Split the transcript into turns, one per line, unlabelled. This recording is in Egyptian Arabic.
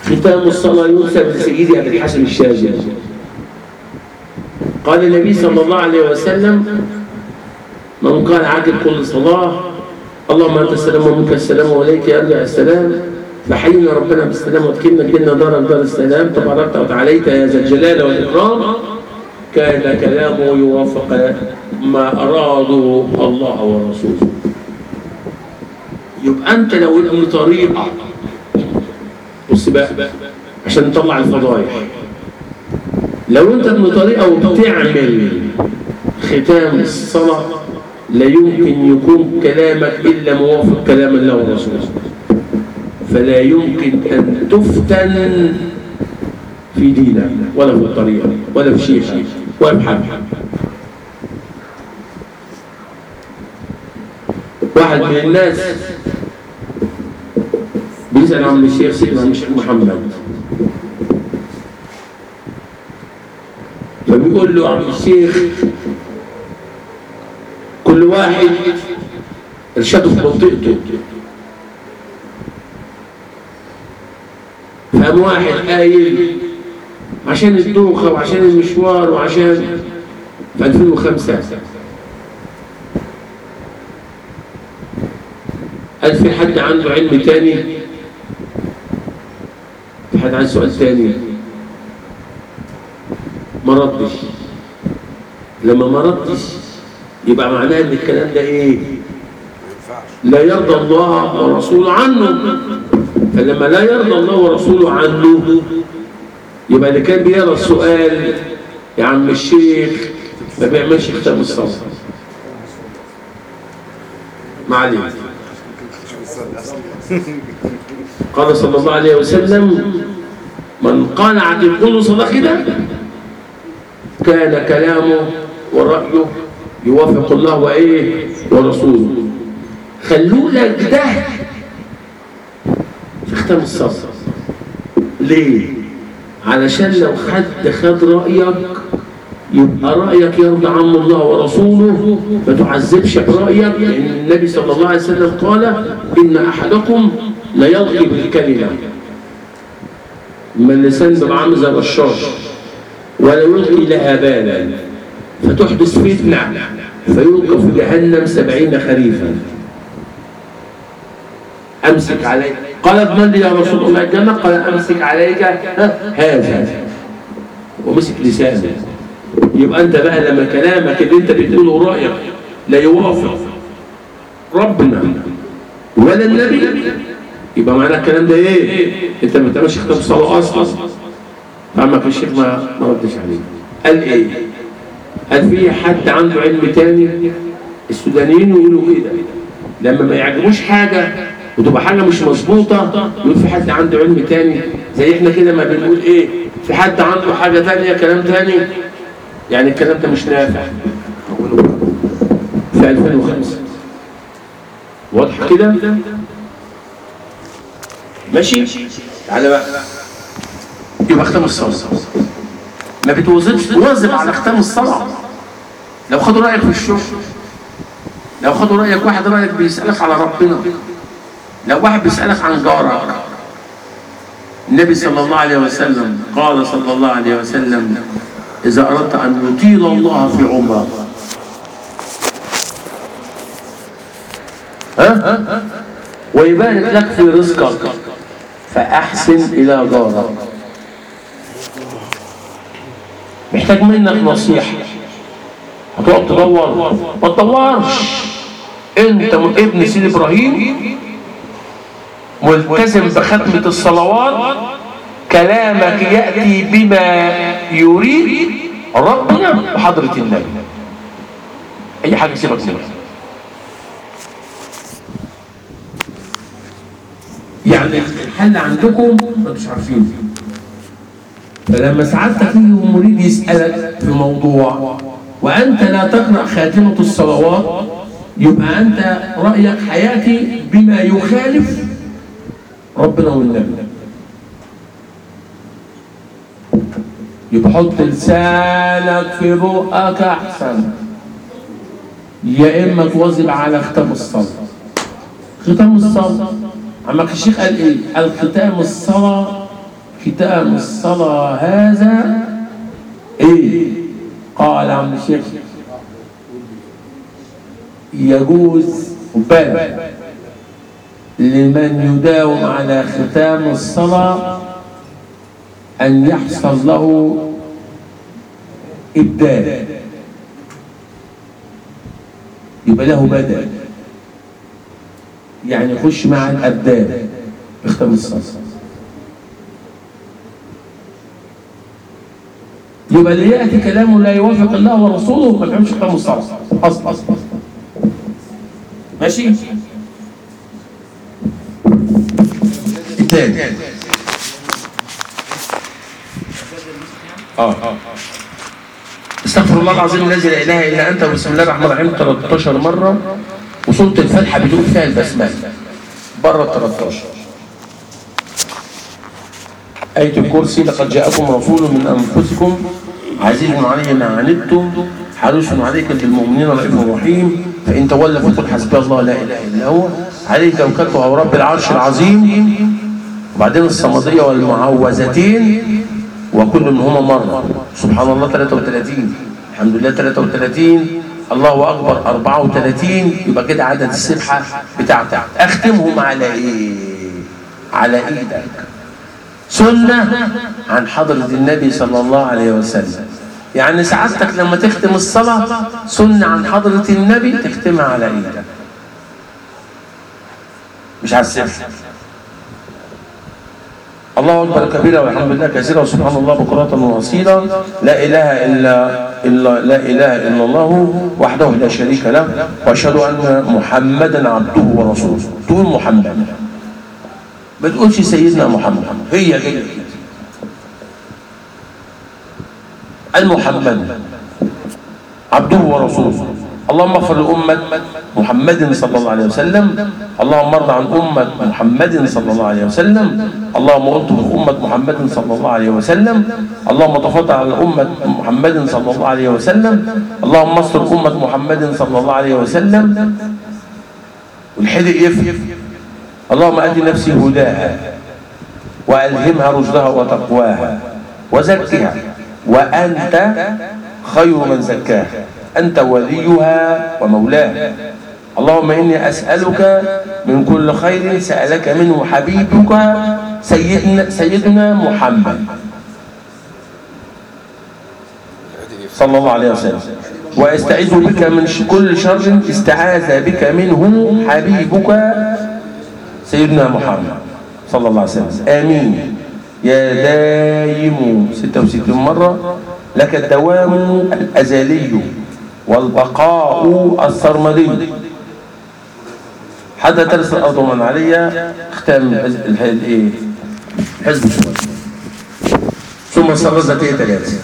ختام الصلاة ينسب لسيدي أبي الحسن الشاذلي قال النبي صلى الله عليه وسلم من قال عاقب كل صلاة اللهم أنت السلام ومنك السلام وإليك يرجع السلام فحينا ربنا بالسلام وادخلنا الجنة دارك دار السلام تباركت وتعاليت يا ذا الجلال والإكرام كان كلامه يوافق ما أراده الله ورسوله يبقى أنت لو ابن طريقة بص بقى عشان نطلع الفضايح لو أنت ابن طريقة وبتعمل ختام الصلاة لا يمكن يكون كلامك إلا موافق كلام الله ورسوله فلا يمكن أن تفتن في دينك ولا في الطريقة ولا في شيخك ولا في حد واحد من الناس بيسأل عن الشيخ سيدنا الشيخ محمد فبيقول له عم الشيخ كل واحد ارشاده في منطقته فقام واحد قايل عشان الدوخة وعشان المشوار وعشان في 2005 هل في حد عنده علم تاني؟ في حد عنده سؤال تاني؟ ما ردش لما ما ردش يبقى معناه ان الكلام ده ايه؟ لا يرضى الله ورسوله عنه فلما لا يرضى الله ورسوله عنه يبقى اللي كان بيرى السؤال يا عم الشيخ ما بيعملش ختام الصلاة ما علينا قال صلى الله عليه وسلم من قال عقب كل صلاة كده كان كلامه ورأيه يوافق الله وإيه ورسوله خلوا لك ده في ختام الصلاة ليه؟ علشان لو حد خد رأيك يبقى رأيك يرضى عنه الله ورسوله ما تعذبش برأيك لأن النبي صلى الله عليه وسلم قال إن أحدكم لا يلقي بالكلمة ما اللسان بيبقى عامل زي الرشاش ولا يلقي لها بالا فتحدث فتنة فيلقى في جهنم سبعين خريفا أمسك عليك قال ابن لي يا رسول الله الجنة قال أمسك عليك هذا ومسك لسانه يبقى أنت بقى لما كلامك اللي أنت بتقوله رأيك لا يوافق ربنا ولا النبي يبقى معنى الكلام ده ايه؟ انت ما بتعملش ختام صلاه اصلا فعمك الشيخ ما ما ردش عليه قال ايه؟ هل في حد عنده علم تاني؟ السودانيين يقولوا كده لما ما يعجبوش حاجه وتبقى حاجه مش مظبوطه يقول في حد عنده علم تاني زي احنا كده ما بنقول ايه؟ في حد عنده حاجه تانيه كلام تاني يعني الكلام ده مش نافع في 2005 واضح كده؟ ماشي تعالى بقى يبقى ختام الصلاة ما بتوظفش واظب على ختام الصلاة لو خدوا رأيك في الشغل لو خدوا رأيك واحد رأيك بيسألك على ربنا لو واحد بيسألك عن جارك النبي صلى الله عليه وسلم قال صلى الله عليه وسلم إذا أردت أن يطيل الله في عمرك ها ويبارك لك في رزقك فأحسن إلى جارك محتاج منك نصيحة هتقعد تدور ما تدورش انت ابن سيد ابراهيم ملتزم بختمة الصلوات كلامك يأتي بما يريد ربنا بحضرة النبي أي حاجة سيبك سيبك يعني الحل عندكم ما انتوش عارفين فلما سعادتك يجي مريد يسألك في موضوع وأنت لا تقرأ خاتمة الصلوات يبقى أنت رأيك حياتي بما يخالف ربنا والنبي يبقى حط لسانك في بقك أحسن يا إما تواظب على ختام الصلاة ختام الصلاة عمك الشيخ قال إيه؟ قال ختام الصلاة ختام الصلاة هذا إيه قال عم الشيخ يجوز بالك لمن يداوم على ختام الصلاة أن يحصل له إبدال يبقى له بدل يعني يخش مع الأبدال يختم الصلاة يبقى اللي يأتي كلامه لا يوافق الله ورسوله ما يفهمش ختام الصلاة أصلا أصلا ماشي التاني اه استغفر الله العظيم الذي لا اله الا انت بسم الله الرحمن الرحيم 13 مره وسوره الفاتحه بتقول فيها البسمله بره ال 13 آية الكرسي لقد جاءكم رسول من أنفسكم عزيز عليه ما عنتم حريص عليكم بالمؤمنين رئيف رحيم فإن تولى فقل حسبي الله لا إله إلا هو عليه توكلت على رب العرش العظيم وبعدين الصمدية والمعوذتين وكل منهما مرة سبحان الله 33 الحمد لله 33 الله أكبر 34 يبقى كده عدد السبحة بتاعتك أختمهم على إيه؟ على إيدك سنة عن حضرة النبي صلى الله عليه وسلم يعني سعادتك لما تختم الصلاة سنة عن حضرة النبي تختمها على إيدك مش على السبحة الله أكبر كبيرا والحمد لله كثيرا وسبحان الله بكرة وأصيلا لا إله إلا إلا لا إله إلا الله وحده لا شريك له وأشهد أن محمدا عبده ورسوله تقول محمد ما تقولش سيدنا محمد هي كده المحمد عبده ورسوله اللهم اغفر لأمة محمد صلى الله عليه وسلم اللهم ارض عن أمة محمد صلى الله عليه وسلم اللهم الطف أمة محمد صلى الله عليه وسلم اللهم تفضل على أمة محمد صلى الله عليه وسلم اللهم استر أمة محمد صلى الله عليه وسلم والحدق يفرق اللهم أدي نفسي هداها وألهمها رشدها وتقواها وزكها وأنت خير من زكاها أنت وليها ومولاها اللهم إني أسألك من كل خير سألك منه حبيبك سيدنا, سيدنا محمد صلى الله عليه وسلم ويستعيذ بك من كل شر استعاذ بك منه حبيبك سيدنا محمد صلى الله عليه وسلم آمين يا دايم 66 مرة لك الدوام الأزلي والبقاء السرمدي حتى ترس الأرض من عليا اختم الايه حزب شوية ثم صلى ذاتية ثلاثة